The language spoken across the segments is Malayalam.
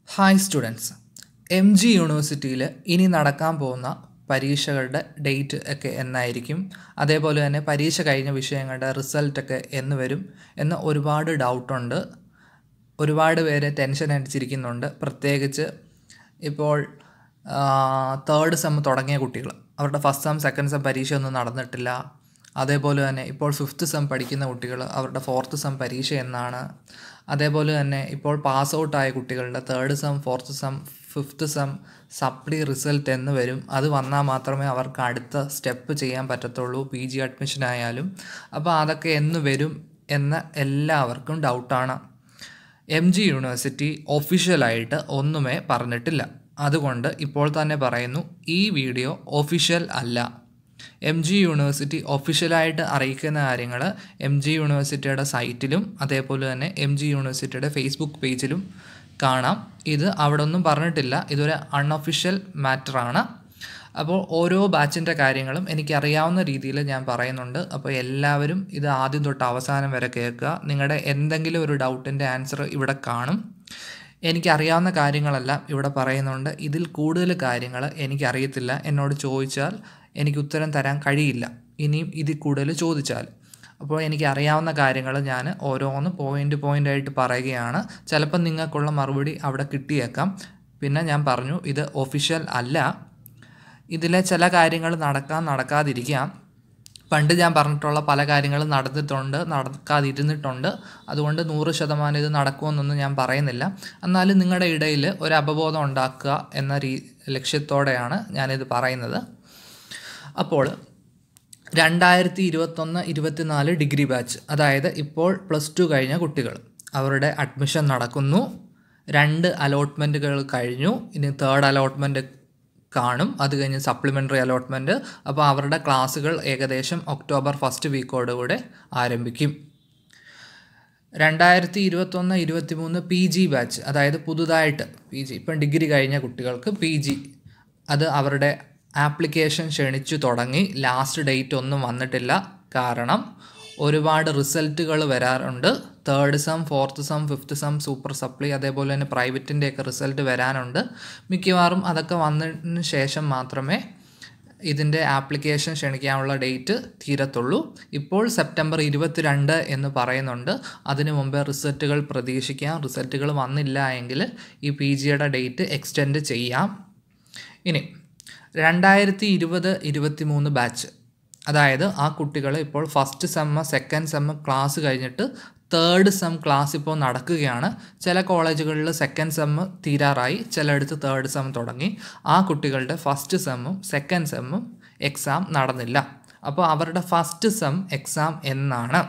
ഹായ് സ്റ്റുഡൻസ് എം ജി യൂണിവേഴ്സിറ്റിയിൽ ഇനി നടക്കാൻ പോകുന്ന പരീക്ഷകളുടെ ഡേറ്റ് ഒക്കെ എന്നായിരിക്കും അതേപോലെ തന്നെ പരീക്ഷ കഴിഞ്ഞ വിഷയങ്ങളുടെ റിസൾട്ടൊക്കെ എന്ന് വരും എന്ന് ഒരുപാട് ഡൗട്ടുണ്ട് ഒരുപാട് പേര് ടെൻഷൻ അടിച്ചിരിക്കുന്നുണ്ട് പ്രത്യേകിച്ച് ഇപ്പോൾ തേർഡ് സെം തുടങ്ങിയ കുട്ടികൾ അവരുടെ ഫസ്റ്റ് സെം സെക്കൻഡ് സെം പരീക്ഷയൊന്നും നടന്നിട്ടില്ല അതേപോലെ തന്നെ ഇപ്പോൾ ഫിഫ്ത്ത് സെം പഠിക്കുന്ന കുട്ടികൾ അവരുടെ ഫോർത്ത് സെം പരീക്ഷ എന്നാണ് അതേപോലെ തന്നെ ഇപ്പോൾ പാസ് ഔട്ടായ കുട്ടികളുടെ third sem fourth sem fifth sem supply result എന്ന് വരും അത് വന്നാൽ മാത്രമേ അവർക്ക് അടുത്ത സ്റ്റെപ്പ് ചെയ്യാൻ പറ്റത്തുള്ളൂ പി ജി അഡ്മിഷൻ ആയാലും അപ്പോൾ അതൊക്കെ എന്ന് വരും എന്ന് എല്ലാവർക്കും ഡൗട്ടാണ് എം ജി യൂണിവേഴ്സിറ്റി ഒഫീഷ്യലായിട്ട് ഒന്നുമേ പറഞ്ഞിട്ടില്ല അതുകൊണ്ട് ഇപ്പോൾ തന്നെ പറയുന്നു ഈ വീഡിയോ ഒഫീഷ്യൽ അല്ല എം ജി യൂണിവേഴ്സിറ്റി ഒഫീഷ്യലായിട്ട് അറിയിക്കുന്ന കാര്യങ്ങൾ എം ജി യൂണിവേഴ്സിറ്റിയുടെ സൈറ്റിലും അതേപോലെ തന്നെ എം ജി യൂണിവേഴ്സിറ്റിയുടെ ഫേസ്ബുക്ക് പേജിലും കാണാം ഇത് അവിടെ ഒന്നും പറഞ്ഞിട്ടില്ല ഇതൊരു അൺഒഫീഷ്യൽ മാറ്ററാണ് അപ്പോൾ ഓരോ ബാച്ചിൻ്റെ കാര്യങ്ങളും എനിക്കറിയാവുന്ന രീതിയിൽ ഞാൻ പറയുന്നുണ്ട് അപ്പോൾ എല്ലാവരും ഇത് ആദ്യം തൊട്ട് അവസാനം വരെ കേൾക്കുക നിങ്ങളുടെ എന്തെങ്കിലും ഒരു ഡൗട്ടിൻ്റെ ആൻസർ ഇവിടെ കാണും എനിക്കറിയാവുന്ന കാര്യങ്ങളെല്ലാം ഇവിടെ പറയുന്നുണ്ട് ഇതിൽ കൂടുതൽ കാര്യങ്ങൾ എനിക്കറിയത്തില്ല എന്നോട് ചോദിച്ചാൽ എനിക്ക് ഉത്തരം തരാൻ കഴിയില്ല ഇനിയും ഇതിൽ കൂടുതൽ ചോദിച്ചാൽ അപ്പോൾ എനിക്ക് അറിയാവുന്ന കാര്യങ്ങൾ ഞാൻ ഓരോന്ന് പോയിൻ്റ് പോയിൻ്റ് ആയിട്ട് പറയുകയാണ് ചിലപ്പോൾ നിങ്ങൾക്കുള്ള മറുപടി അവിടെ കിട്ടിയേക്കാം പിന്നെ ഞാൻ പറഞ്ഞു ഇത് ഒഫീഷ്യൽ അല്ല ഇതിലെ ചില കാര്യങ്ങൾ നടക്കാൻ നടക്കാതിരിക്കാം പണ്ട് ഞാൻ പറഞ്ഞിട്ടുള്ള പല കാര്യങ്ങളും നടന്നിട്ടുണ്ട് നടക്കാതിരുന്നിട്ടുണ്ട് അതുകൊണ്ട് നൂറ് ശതമാനം ഇത് നടക്കുമെന്നൊന്നും ഞാൻ പറയുന്നില്ല എന്നാലും നിങ്ങളുടെ ഇടയിൽ ഒരു അവബോധം ഉണ്ടാക്കുക എന്ന രീ ലക്ഷ്യത്തോടെയാണ് ഞാനിത് പറയുന്നത് അപ്പോൾ രണ്ടായിരത്തി ഇരുപത്തൊന്ന് ഇരുപത്തിനാല് ഡിഗ്രി ബാച്ച് അതായത് ഇപ്പോൾ പ്ലസ് ടു കഴിഞ്ഞ കുട്ടികൾ അവരുടെ അഡ്മിഷൻ നടക്കുന്നു രണ്ട് അലോട്ട്മെൻറ്റുകൾ കഴിഞ്ഞു ഇനി തേർഡ് അലോട്ട്മെൻറ്റ് കാണും അത് കഴിഞ്ഞ് സപ്ലിമെൻ്ററി അലോട്ട്മെൻറ്റ് അപ്പോൾ അവരുടെ ക്ലാസ്സുകൾ ഏകദേശം ഒക്ടോബർ ഫസ്റ്റ് വീക്കോടുകൂടെ ആരംഭിക്കും രണ്ടായിരത്തി ഇരുപത്തൊന്ന് ഇരുപത്തി മൂന്ന് പി ജി ബാച്ച് അതായത് പുതുതായിട്ട് പി ജി ഇപ്പം ഡിഗ്രി കഴിഞ്ഞ കുട്ടികൾക്ക് പി ജി അത് അവരുടെ ആപ്ലിക്കേഷൻ ക്ഷണിച്ചു തുടങ്ങി ലാസ്റ്റ് ഡേറ്റ് ഒന്നും വന്നിട്ടില്ല കാരണം ഒരുപാട് റിസൾട്ടുകൾ വരാറുണ്ട് third sem fourth sem fifth sem super supply അതേപോലെ തന്നെ പ്രൈവറ്റിൻ്റെയൊക്കെ റിസൾട്ട് വരാനുണ്ട് മിക്കവാറും അതൊക്കെ വന്നതിന് ശേഷം മാത്രമേ ഇതിൻ്റെ ആപ്ലിക്കേഷൻ ക്ഷണിക്കാനുള്ള ഡേറ്റ് തീരത്തുള്ളൂ ഇപ്പോൾ സെപ്റ്റംബർ ഇരുപത്തിരണ്ട് എന്ന് പറയുന്നുണ്ട് അതിനു മുമ്പേ റിസൾട്ടുകൾ പ്രതീക്ഷിക്കാം റിസൾട്ടുകൾ വന്നില്ല എങ്കിൽ ഈ പി ജിയുടെ ഡേറ്റ് എക്സ്റ്റെൻഡ് ചെയ്യാം ഇനി രണ്ടായിരത്തി ഇരുപത് ഇരുപത്തി മൂന്ന് ബാച്ച് അതായത് ആ കുട്ടികൾ ഇപ്പോൾ first sem second sem class കഴിഞ്ഞിട്ട് തേർഡ് സെം ക്ലാസ് ഇപ്പോൾ നടക്കുകയാണ് ചില കോളേജുകളിൽ സെക്കൻഡ് സെമ്മ് തീരാറായി ചിലയിടത്ത് തേർഡ് സെം തുടങ്ങി ആ കുട്ടികളുടെ ഫസ്റ്റ് സെമ്മും സെക്കൻഡ് സെമ്മും എക്സാം നടന്നില്ല അപ്പോൾ അവരുടെ ഫസ്റ്റ് സെം എക്സാം എന്നാണ്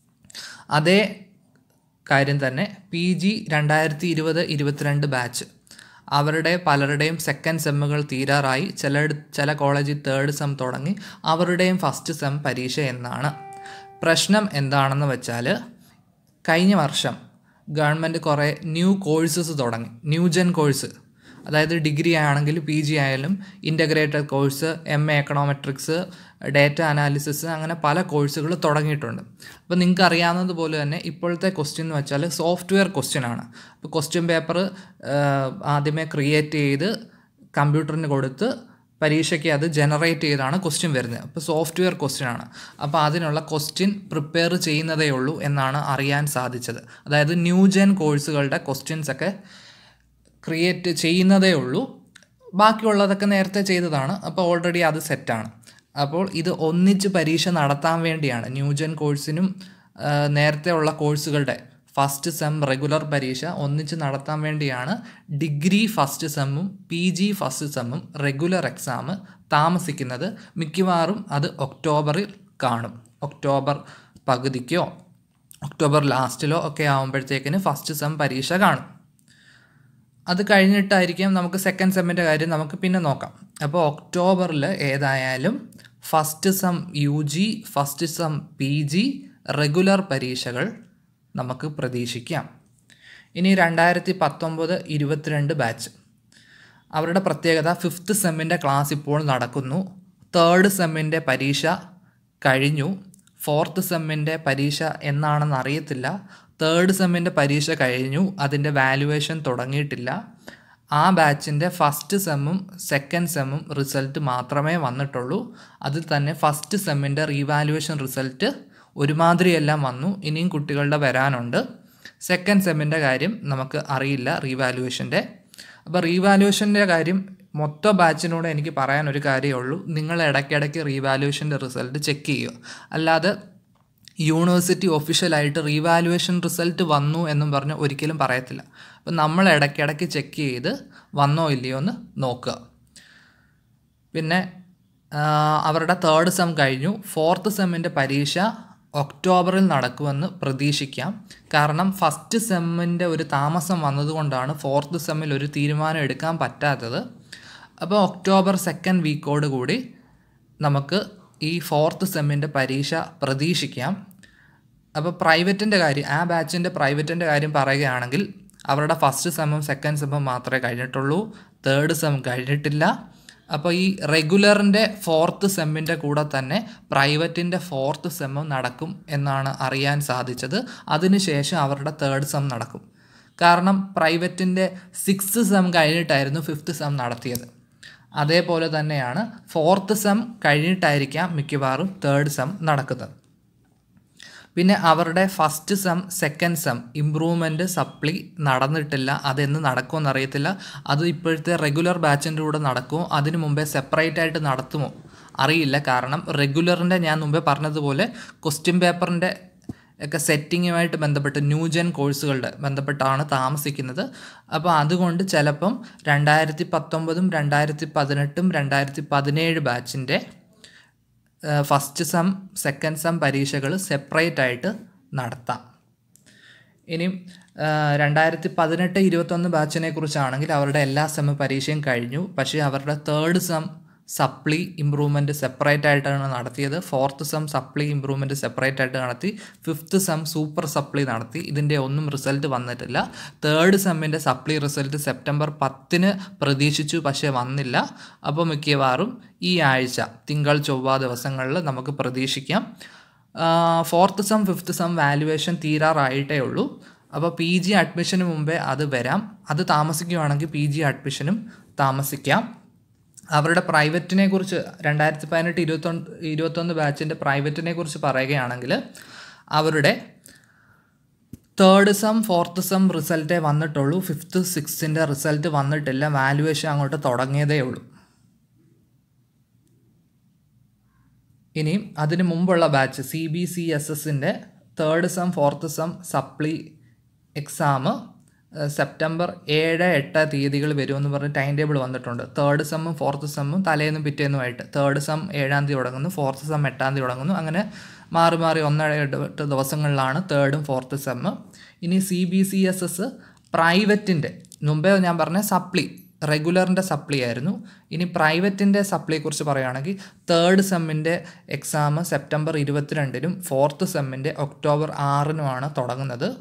അതേ കാര്യം തന്നെ പി ജി രണ്ടായിരത്തി ഇരുപത് ഇരുപത്തിരണ്ട് ബാച്ച് അവരുടെ പലരുടെയും സെക്കൻഡ് സെമ്മുകൾ തീരാറായി ചില ചില കോളേജിൽ തേർഡ് സെം തുടങ്ങി അവരുടെയും ഫസ്റ്റ് സെം പരീക്ഷ എന്നാണ് പ്രശ്നം എന്താണെന്ന് വെച്ചാൽ കഴിഞ്ഞ വർഷം ഗവൺമെൻറ് കുറേ ന്യൂ കോഴ്സസ് തുടങ്ങി ന്യൂ ജെൻ കോഴ്സ് അതായത് ഡിഗ്രി ആണെങ്കിൽ പി ജി ആയാലും integrated course M A econometrics data analysis അങ്ങനെ പല കോഴ്സുകൾ തുടങ്ങിയിട്ടുണ്ട് അപ്പോൾ നിങ്ങൾക്ക് അറിയാവുന്നതുപോലെ തന്നെ ഇപ്പോഴത്തെ ക്വസ്റ്റ്യൻ എന്ന് വെച്ചാൽ സോഫ്റ്റ്വെയർ ക്വസ്റ്റ്യൻ ആണ് അപ്പോൾ ക്വസ്റ്റ്യൻ പേപ്പർ ആദ്യമേ ക്രിയേറ്റ് ചെയ്ത് കമ്പ്യൂട്ടറിന് കൊടുത്ത് പരീക്ഷയ്ക്ക് അത് ജനറേറ്റ് ചെയ്താണ് ക്വസ്റ്റ്യൻ വരുന്നത് അപ്പോൾ സോഫ്റ്റ്വെയർ ക്വസ്റ്റ്യൻ ആണ് അപ്പോൾ അതിനുള്ള ക്വസ്റ്റ്യൻ പ്രിപ്പയർ ചെയ്യുന്നതേ ഉള്ളൂ എന്നാണ് അറിയാൻ സാധിച്ചത് അതായത് ന്യൂ ജെൻ കോഴ്സുകളുടെ ക്വസ്റ്റ്യൻസ് ഒക്കെ ക്രിയേറ്റ് ചെയ്യുന്നതേ ഉള്ളൂ ബാക്കിയുള്ളതൊക്കെ നേരത്തെ ചെയ്തതാണ് അപ്പോൾ ഓൾറെഡി അത് സെറ്റാണ് അപ്പോൾ ഇത് ഒന്നിച്ച് പരീക്ഷ നടത്താൻ വേണ്ടിയാണ് ന്യൂജൻ കോഴ്സിനും നേരത്തെ ഉള്ള കോഴ്സുകളുടെ ഫസ്റ്റ് സെം റെഗുലർ പരീക്ഷ ഒന്നിച്ച് നടത്താൻ വേണ്ടിയാണ് ഡിഗ്രി ഫസ്റ്റ് സെമ്മും പി ജി ഫസ്റ്റ് സെമ്മും റെഗുലർ എക്സാം താമസിക്കുന്നത് മിക്കവാറും അത് ഒക്ടോബറിൽ കാണും ഒക്ടോബർ പകുതിക്കോ ഒക്ടോബർ ലാസ്റ്റിലോ ഒക്കെ ആകുമ്പോഴത്തേക്കിന് ഫസ്റ്റ് സെം പരീക്ഷ കാണും അത് കഴിഞ്ഞിട്ടായിരിക്കും നമുക്ക് സെക്കൻഡ് സെമ്മിൻ്റെ കാര്യം നമുക്ക് പിന്നെ നോക്കാം അപ്പോൾ ഒക്ടോബറിൽ ഏതായാലും first sem U G first sem P G regular പരീക്ഷകൾ നമുക്ക് പ്രതീക്ഷിക്കാം ഇനി രണ്ടായിരത്തി പത്തൊമ്പത് ഇരുപത്തിരണ്ട് ബാച്ച് അവരുടെ പ്രത്യേകത ഫിഫ്ത്ത് സെമ്മിൻ്റെ ക്ലാസ് ഇപ്പോൾ നടക്കുന്നു തേർഡ് സെമ്മിൻ്റെ പരീക്ഷ കഴിഞ്ഞു ഫോർത്ത് സെമ്മിൻ്റെ പരീക്ഷ എന്നാണെന്ന് അറിയത്തില്ല തേർഡ് സെമ്മിൻ്റെ പരീക്ഷ കഴിഞ്ഞു അതിൻ്റെ വാലുവേഷൻ തുടങ്ങിയിട്ടില്ല ആ ബാച്ചിൻ്റെ ഫസ്റ്റ് സെമ്മും സെക്കൻഡ് സെമ്മും റിസൾട്ട് മാത്രമേ വന്നിട്ടുള്ളൂ അതിൽ തന്നെ ഫസ്റ്റ് സെമ്മിൻ്റെ റീവാലുവേഷൻ റിസൾട്ട് ഒരുമാതിരിയെല്ലാം വന്നു ഇനിയും കുട്ടികളുടെ വരാനുണ്ട് സെക്കൻഡ് സെമ്മിൻ്റെ കാര്യം നമുക്ക് അറിയില്ല റീവാലുവേഷൻ്റെ അപ്പോൾ റീവാലുവേഷൻ്റെ കാര്യം മൊത്തം ബാച്ചിനോട് എനിക്ക് പറയാൻ ഒരു കാര്യമേ ഉള്ളൂ നിങ്ങൾ ഇടയ്ക്കിടയ്ക്ക് റീവാലുവേഷൻ്റെ റിസൾട്ട് ചെക്ക് ചെയ്യുക അല്ലാതെ യൂണിവേഴ്സിറ്റി ഒഫീഷ്യലായിട്ട് റീവാലുവേഷൻ റിസൾട്ട് വന്നു എന്നും പറഞ്ഞ് ഒരിക്കലും പറയത്തില്ല അപ്പം നമ്മൾ ഇടയ്ക്കിടയ്ക്ക് ചെക്ക് ചെയ്ത് വന്നോ ഇല്ലയോ എന്ന് നോക്കുക പിന്നെ ആ, അവരുടെ തേർഡ് സെം കഴിഞ്ഞു ഫോർത്ത് സെമ്മിൻ്റെ പരീക്ഷ ഒക്ടോബറിൽ നടക്കുമെന്ന് പ്രതീക്ഷിക്കാം കാരണം ഫസ്റ്റ് സെമ്മിൻ്റെ ഒരു താമസം വന്നതുകൊണ്ടാണ് ഫോർത്ത് സെമ്മിൽ ഒരു തീരുമാനം എടുക്കാൻ പറ്റാത്തത് അപ്പോൾ ഒക്ടോബർ സെക്കൻഡ് വീക്കോട് കൂടി നമുക്ക് ഈ ഫോർത്ത് സെമ്മിൻ്റെ പരീക്ഷ പ്രതീക്ഷിക്കാം അപ്പോൾ പ്രൈവറ്റിൻ്റെ കാര്യം ആ ബാച്ചിൻ്റെ പ്രൈവറ്റിൻ്റെ കാര്യം പറയുകയാണെങ്കിൽ അവരുടെ ഫസ്റ്റ് സെമ്മും സെക്കൻഡ് സെമ്മും മാത്രമേ കഴിഞ്ഞിട്ടുള്ളൂ തേർഡ് സെം കഴിഞ്ഞിട്ടില്ല അപ്പോൾ ഈ റെഗുലറിൻ്റെ ഫോർത്ത് സെമ്മിൻ്റെ കൂടെ തന്നെ പ്രൈവറ്റിൻ്റെ ഫോർത്ത് സെമ്മും നടക്കും എന്നാണ് അറിയാൻ സാധിച്ചത് അതിനുശേഷം അവരുടെ തേർഡ് സെം നടക്കും കാരണം പ്രൈവറ്റിൻ്റെ സിക്സ്ത് സെം കഴിഞ്ഞിട്ടായിരുന്നു ഫിഫ്ത്ത് സെം നടത്തിയത് അതേപോലെ തന്നെയാണ് ഫോർത്ത് സെം കഴിഞ്ഞിട്ടായിരിക്കാം മിക്കവാറും തേർഡ് സെം നടക്കുന്നത് പിന്നെ അവരുടെ first sem second sem improvement supply നടന്നിട്ടില്ല അതെന്ന് നടക്കുമെന്ന് അറിയത്തില്ല അത് ഇപ്പോഴത്തെ റെഗുലർ ബാച്ചിൻ്റെ കൂടെ നടക്കുമോ അതിന് മുമ്പേ സെപ്പറേറ്റ് ആയിട്ട് നടത്തുമോ അറിയില്ല കാരണം റെഗുലറിൻ്റെ ഞാൻ മുമ്പേ പറഞ്ഞതുപോലെ ക്വസ്റ്റ്യൻ പേപ്പറിൻ്റെ ഒക്കെ സെറ്റിങ്ങുമായിട്ട് ബന്ധപ്പെട്ട് ന്യൂജൻ കോഴ്സുകളുടെ ബന്ധപ്പെട്ടാണ് താമസിക്കുന്നത് അപ്പോൾ അതുകൊണ്ട് ചിലപ്പം രണ്ടായിരത്തി പത്തൊമ്പതും രണ്ടായിരത്തി പതിനെട്ടും രണ്ടായിരത്തി പതിനേഴ് ബാച്ചിൻ്റെ ഫസ്റ്റ് സെം സെക്കൻഡ് സെം പരീക്ഷകൾ സെപ്പറേറ്റ് ആയിട്ട് നടത്താം ഇനിയും രണ്ടായിരത്തി പതിനെട്ട് ഇരുപത്തൊന്ന് ബാച്ചിനെ കുറിച്ചാണെങ്കിൽ അവരുടെ എല്ലാ സെം പരീക്ഷയും കഴിഞ്ഞു പക്ഷേ അവരുടെ third sem supply improvement separate ആയിട്ടാണ് നടത്തിയത് fourth sem supply improvement separate ആയിട്ട് നടത്തി ഫിഫ്ത്ത് സെം സൂപ്പർ സപ്ലി നടത്തി ഇതിൻ്റെ ഒന്നും റിസൾട്ട് വന്നിട്ടില്ല തേർഡ് സെമ്മിൻ്റെ സപ്ലി റിസൾട്ട് സെപ്റ്റംബർ പത്തിന് പ്രതീക്ഷിച്ചു പക്ഷേ വന്നില്ല അപ്പോൾ മിക്കവാറും ഈ ആഴ്ച തിങ്കൾ ചൊവ്വ ദിവസങ്ങളിൽ നമുക്ക് പ്രതീക്ഷിക്കാം fourth sem fifth sem valuation തീരാറായിട്ടേ ഉള്ളൂ അപ്പോൾ പി ജി അഡ്മിഷന് മുമ്പേ അത് വരാം അത് താമസിക്കുകയാണെങ്കിൽ പി ജി അഡ്മിഷനും താമസിക്കാം അവരുടെ പ്രൈവറ്റിനെ കുറിച്ച് രണ്ടായിരത്തി പതിനെട്ട് ഇരുപത്തൊന്ന് ഇരുപത്തൊന്ന് ബാച്ചിൻ്റെ പ്രൈവറ്റിനെ കുറിച്ച് പറയുകയാണെങ്കിൽ അവരുടെ തേർഡ് സെം ഫോർത്ത് സെം റിസൾട്ടേ വന്നിട്ടുള്ളൂ ഫിഫ്ത്ത് സിക്സ്ത്തിൻ്റെ റിസൾട്ട് വന്നിട്ടില്ല വാലുവേഷൻ അങ്ങോട്ട് തുടങ്ങിയതേ ഉള്ളൂ ഇനിയും അതിന് മുമ്പുള്ള batch C B C S എസിൻ്റെ third sem fourth sem supply exam September ഏഴ് എട്ട് തീയതികൾ വരുമെന്ന് പറഞ്ഞ് ടൈം ടേബിൾ വന്നിട്ടുണ്ട് തേർഡ് സെമ്മും ഫോർത്ത് സെമ്മും തലേന്നും പിറ്റേന്നുമായിട്ട് തേർഡ് സെം ഏഴാം തീയതി തുടങ്ങുന്നു ഫോർത്ത് സെം എട്ടാം തീയതി തുടങ്ങുന്നു അങ്ങനെ മാറി മാറി ഒന്നര എട്ട് ദിവസങ്ങളിലാണ് തേർഡും ഫോർത്ത് സെമ്മ് ഇനി C B C S S പ്രൈവറ്റിൻ്റെ മുമ്പേ ഞാൻ പറഞ്ഞ സപ്ലി റെഗുലറിൻ്റെ സപ്ലി ആയിരുന്നു ഇനി പ്രൈവറ്റിൻ്റെ സപ്ലിയെക്കുറിച്ച് പറയുകയാണെങ്കിൽ തേർഡ് സെമ്മിൻ്റെ എക്സാം സെപ്റ്റംബർ ഇരുപത്തിരണ്ടിനും ഫോർത്ത് സെമ്മിൻ്റെ ഒക്ടോബർ ആറിനുമാണ് തുടങ്ങുന്നത്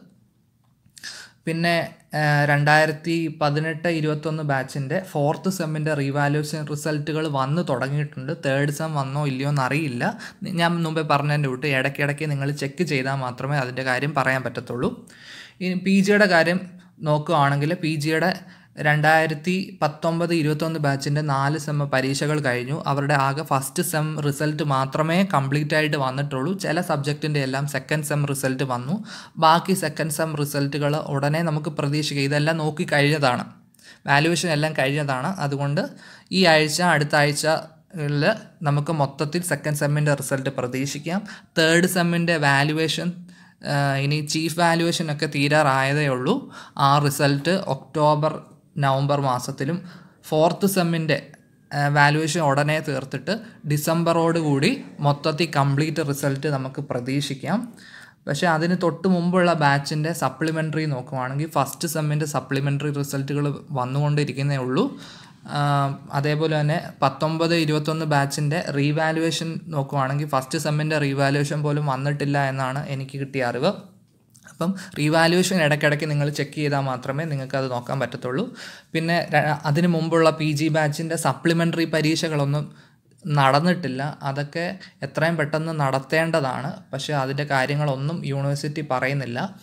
പിന്നെ രണ്ടായിരത്തി പതിനെട്ട് ഇരുപത്തൊന്ന് ബാച്ചിൻ്റെ ഫോർത്ത് സെമ്മിൻ്റെ റീവാലുവേഷൻ റിസൾട്ടുകൾ വന്നു തുടങ്ങിയിട്ടുണ്ട് തേർഡ് സെം വന്നോ ഇല്ലയോ എന്നറിയില്ല ഞാൻ മുമ്പേ പറഞ്ഞതിൻ്റെ കൂട്ട് ഇടയ്ക്കിടയ്ക്ക് നിങ്ങൾ ചെക്ക് ചെയ്താൽ മാത്രമേ അതിൻ്റെ കാര്യം പറയാൻ പറ്റത്തുള്ളൂ ഇനി പി ജിയുടെ കാര്യം നോക്കുകയാണെങ്കിൽ പി ജിയുടെ രണ്ടായിരത്തി പത്തൊമ്പത് ഇരുപത്തൊന്ന് ബാച്ചിൻ്റെ നാല് സെം പരീക്ഷകൾ കഴിഞ്ഞു അവരുടെ ആകെ ഫസ്റ്റ് സെം റിസൾട്ട് മാത്രമേ കംപ്ലീറ്റ് ആയിട്ട് വന്നിട്ടുള്ളൂ ചില സബ്ജക്റ്റിൻ്റെ എല്ലാം സെക്കൻഡ് സെം റിസൾട്ട് വന്നു ബാക്കി സെക്കൻഡ് സെം റിസൾട്ടുകൾ ഉടനെ നമുക്ക് പ്രതീക്ഷിക്കുക ഇതെല്ലാം നോക്കി കഴിഞ്ഞതാണ് വാലുവേഷൻ എല്ലാം കഴിഞ്ഞതാണ് അതുകൊണ്ട് ഈ ആഴ്ച അടുത്ത ആഴ്ച ിൽ നമുക്ക് മൊത്തത്തിൽ സെക്കൻഡ് സെമ്മിൻ്റെ റിസൾട്ട് പ്രതീക്ഷിക്കാം തേർഡ് സെമ്മിൻ്റെ വാലുവേഷൻ ഇനി ചീഫ് വാലുവേഷൻ ഒക്കെ തീരാറായതേ ഉള്ളൂ ആ റിസൾട്ട് ഒക്ടോബർ നവംബർ മാസത്തിലും ഫോർത്ത് സെമ്മിൻ്റെ വാലുവേഷൻ ഉടനെ തീർത്തിട്ട് ഡിസംബറോട് കൂടി മൊത്തത്തിൽ കംപ്ലീറ്റ് റിസൾട്ട് നമുക്ക് പ്രതീക്ഷിക്കാം പക്ഷേ അതിന് തൊട്ട് മുമ്പുള്ള ബാച്ചിൻ്റെ സപ്ലിമെൻ്ററി നോക്കുവാണെങ്കിൽ ഫസ്റ്റ് സെമ്മിൻ്റെ സപ്ലിമെൻ്ററി റിസൾട്ടുകൾ വന്നുകൊണ്ടിരിക്കുന്നേ ഉള്ളൂ അതേപോലെ തന്നെ പത്തൊമ്പത് ഇരുപത്തൊന്ന് ബാച്ചിൻ്റെ റീവാലുവേഷൻ നോക്കുവാണെങ്കിൽ ഫസ്റ്റ് സെമ്മിൻ്റെ റീവാലുവേഷൻ പോലും വന്നിട്ടില്ല എന്നാണ് എനിക്ക് കിട്ടിയ അറിവ് അപ്പം റീവാലുവേഷൻ ഇടയ്ക്കിടയ്ക്ക് നിങ്ങൾ ചെക്ക് ചെയ്താൽ മാത്രമേ നിങ്ങൾക്ക് അത് നോക്കാൻ പറ്റത്തുള്ളൂ പിന്നെ അതിന് മുമ്പുള്ള പി ജി ബാച്ചിൻ്റെ സപ്ലിമെൻ്ററി പരീക്ഷകളൊന്നും നടന്നിട്ടില്ല അതൊക്കെ എത്രയും പെട്ടെന്ന് നടത്തേണ്ടതാണ് പക്ഷേ അതിൻ്റെ കാര്യങ്ങളൊന്നും യൂണിവേഴ്സിറ്റി പറയുന്നില്ല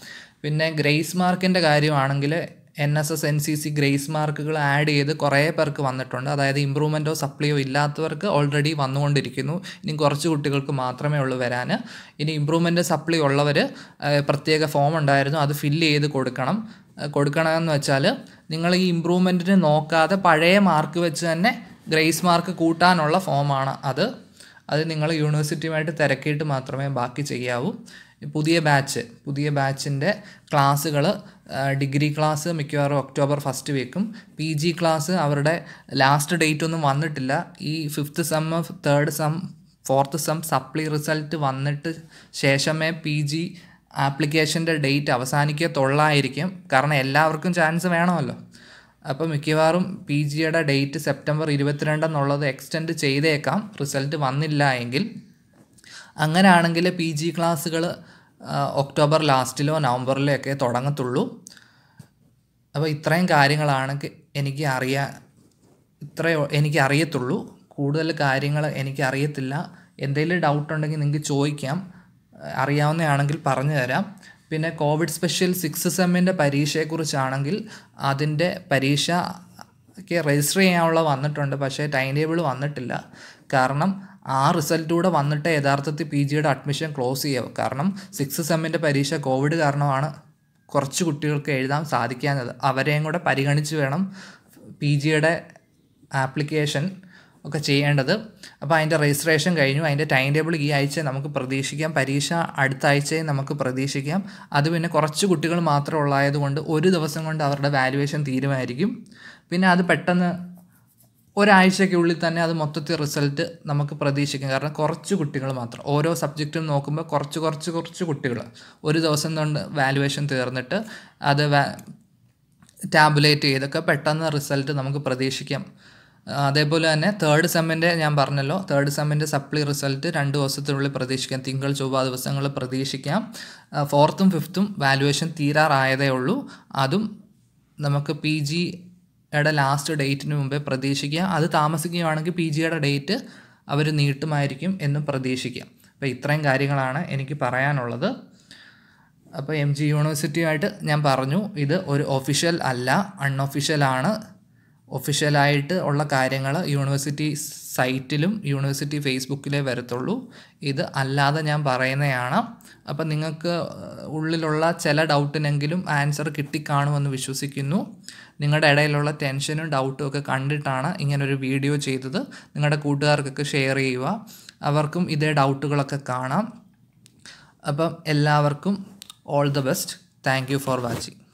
പിന്നെ ഗ്രേസ് മാർക്കിൻ്റെ കാര്യമാണെങ്കിൽ N S S N C C grace മാർക്കുകൾ ആഡ് ചെയ്ത് കുറേ പേർക്ക് വന്നിട്ടുണ്ട് അതായത് ഇമ്പ്രൂവ്മെൻറ്റോ സപ്ലിയോ ഇല്ലാത്തവർക്ക് ഓൾറെഡി വന്നുകൊണ്ടിരിക്കുന്നു ഇനി കുറച്ച് കുട്ടികൾക്ക് മാത്രമേ ഉള്ളൂ വരാൻ ഇനി ഇമ്പ്രൂവ്മെൻറ്റ് സപ്ലി ഉള്ളവർ പ്രത്യേക ഫോം ഉണ്ടായിരുന്നു അത് ഫില്ല് ചെയ്ത് കൊടുക്കണം ഏഹ് കൊടുക്കണമെന്ന് വെച്ചാൽ നിങ്ങൾ ഈ ഇമ്പ്രൂവ്മെൻറ്റിന് നോക്കാതെ പഴയ മാർക്ക് വെച്ച് തന്നെ ഗ്രേസ് മാർക്ക് കൂട്ടാനുള്ള ഫോമാണ് അത് അത് നിങ്ങൾ യൂണിവേഴ്സിറ്റിയുമായിട്ട് തിരക്കിയിട്ട് മാത്രമേ ബാക്കി ചെയ്യാവൂ പുതിയ ബാച്ച് പുതിയ ബാച്ചിൻ്റെ ക്ലാസ്സുകൾ ഡിഗ്രി ക്ലാസ് മിക്കവാറും ഒക്ടോബർ ഫസ്റ്റ് വീക്കും പി ജി ക്ലാസ് അവരുടെ ലാസ്റ്റ് ഡേറ്റ് ഒന്നും വന്നിട്ടില്ല ഈ fifth sem third sem fourth sem supply result വന്നിട്ട് ശേഷമേ പി ജി ആപ്ലിക്കേഷൻ്റെ ഡേറ്റ് അവസാനിക്കത്തുള്ളായിരിക്കും കാരണം എല്ലാവർക്കും ചാൻസ് വേണമല്ലോ അപ്പോൾ മിക്കവാറും പി ജിയുടെ ഡേറ്റ് സെപ്റ്റംബർ ഇരുപത്തിരണ്ടെന്നുള്ളത് എക്സ്റ്റെൻഡ് ചെയ്തേക്കാം റിസൾട്ട് വന്നില്ല എങ്കിൽ അങ്ങനെയാണെങ്കിൽ പി ജി ക്ലാസ്സുകൾ ഒക്ടോബർ ലാസ്റ്റിലോ നവംബറിലോ ഒക്കെ തുടങ്ങത്തുള്ളൂ അപ്പോൾ ഇത്രയും കാര്യങ്ങളാണ് ക- എനിക്ക് അറിയാൻ ഇത്രയോ എനിക്ക് അറിയത്തുള്ളൂ കൂടുതൽ കാര്യങ്ങൾ എനിക്ക് അറിയത്തില്ല എന്തെങ്കിലും ഡൗട്ട് ഉണ്ടെങ്കിൽ നിങ്ങൾക്ക് ചോദിക്കാം അറിയാവുന്നതാണെങ്കിൽ പറഞ്ഞു തരാം പിന്നെ കോവിഡ് സ്പെഷ്യൽ സിക്സ് സെമ്മിൻ്റെ പരീക്ഷയെക്കുറിച്ചാണെങ്കിൽ അതിൻ്റെ പരീക്ഷ ഒക്കെ രജിസ്റ്റർ ചെയ്യാനുള്ള വന്നിട്ടുണ്ട് പക്ഷേ ടൈം ടേബിൾ വന്നിട്ടില്ല കാരണം ആ റിസൾട്ട് കൂടെ വന്നിട്ട് യഥാർത്ഥത്തിൽ പി ജിയുടെ അഡ്മിഷൻ ക്ലോസ് ചെയ്യാവും കാരണം സിക്സ് സെമ്മിൻ്റെ പരീക്ഷ കോവിഡ് കാരണമാണ് കുറച്ച് കുട്ടികൾക്ക് എഴുതാൻ സാധിക്കാഞ്ഞത് അവരെയും കൂടെ പരിഗണിച്ച് വേണം പി ജിയുടെ ആപ്ലിക്കേഷൻ ഒക്കെ ചെയ്യേണ്ടത് അപ്പോൾ അതിൻ്റെ രജിസ്ട്രേഷൻ കഴിഞ്ഞു അതിൻ്റെ ടൈം ടേബിൾ ഈ ആഴ്ച നമുക്ക് പ്രതീക്ഷിക്കാം പരീക്ഷ അടുത്ത ആഴ്ചയും നമുക്ക് പ്രതീക്ഷിക്കാം അത് പിന്നെ കുറച്ച് കുട്ടികൾ മാത്രം ഉള്ളായതുകൊണ്ട് ഒരു ദിവസം കൊണ്ട് അവരുടെ വാലുവേഷൻ തീരുമായിരിക്കും പിന്നെ അത് പെട്ടെന്ന് ഒരാഴ്ചയ്ക്കുള്ളിൽ തന്നെ അത് മൊത്തത്തിൽ റിസൾട്ട് നമുക്ക് പ്രതീക്ഷിക്കാം കാരണം കുറച്ച് കുട്ടികൾ മാത്രം ഓരോ സബ്ജക്റ്റും നോക്കുമ്പോൾ കുറച്ച് കുറച്ച് കുറച്ച് കുട്ടികൾ ഒരു ദിവസം കൊണ്ട് വാലുവേഷൻ തീർന്നിട്ട് അത് വാ ടാബുലേറ്റ് ചെയ്തൊക്കെ പെട്ടെന്ന് റിസൾട്ട് നമുക്ക് പ്രതീക്ഷിക്കാം ആ, അതേപോലെ തന്നെ തേർഡ് സെമ്മിൻ്റെ ഞാൻ പറഞ്ഞല്ലോ തേർഡ് സെമ്മിൻ്റെ സപ്ലി റിസൾട്ട് രണ്ട് ദിവസത്തിനുള്ളിൽ പ്രതീക്ഷിക്കാം തിങ്കൾ ചൊവ്വ ദിവസങ്ങളിൽ പ്രതീക്ഷിക്കാം ഫോർത്തും ഫിഫ്ത്തും വാലുവേഷൻ തീരാറായതേ ഉള്ളൂ അതും നമുക്ക് പി ജിയുടെ ലാസ്റ്റ് ഡേറ്റിന് മുമ്പേ പ്രതീക്ഷിക്കാം അത് താമസിക്കുകയാണെങ്കിൽ പി ജിയുടെ ഡേറ്റ് അവർ നീട്ടുമായിരിക്കും എന്നും പ്രതീക്ഷിക്കാം അപ്പോൾ ഇത്രയും കാര്യങ്ങളാണ് എനിക്ക് പറയാനുള്ളത് അപ്പോൾ എം ജി യൂണിവേഴ്സിറ്റിയുമായിട്ട് ഞാൻ പറഞ്ഞു ഇത് ഒരു ഒഫീഷ്യൽ അല്ല അൺഒഫീഷ്യലാണ് ഒഫീഷ്യലായിട്ട് ഉള്ള കാര്യങ്ങൾ യൂണിവേഴ്സിറ്റി സൈറ്റിലും യൂണിവേഴ്സിറ്റി ഫേസ്ബുക്കിലേ വരത്തുള്ളൂ ഇത് അല്ലാതെ ഞാൻ പറയുന്നതാണ് അപ്പം നിങ്ങൾക്ക് ഉള്ളിലുള്ള ചില ഡൗട്ടിനെങ്കിലും ആൻസർ കിട്ടിക്കാണുമെന്ന് വിശ്വസിക്കുന്നു നിങ്ങളുടെ ഇടയിലുള്ള ടെൻഷനും ഡൗട്ടും ഒക്കെ കണ്ടിട്ടാണ് ഇങ്ങനൊരു വീഡിയോ ചെയ്തത് നിങ്ങളുടെ കൂട്ടുകാർക്കൊക്കെ ഷെയർ ചെയ്യുക അവർക്കും ഇതേ ഡൗട്ടുകളൊക്കെ കാണാം അപ്പം എല്ലാവർക്കും all the best thank you for watching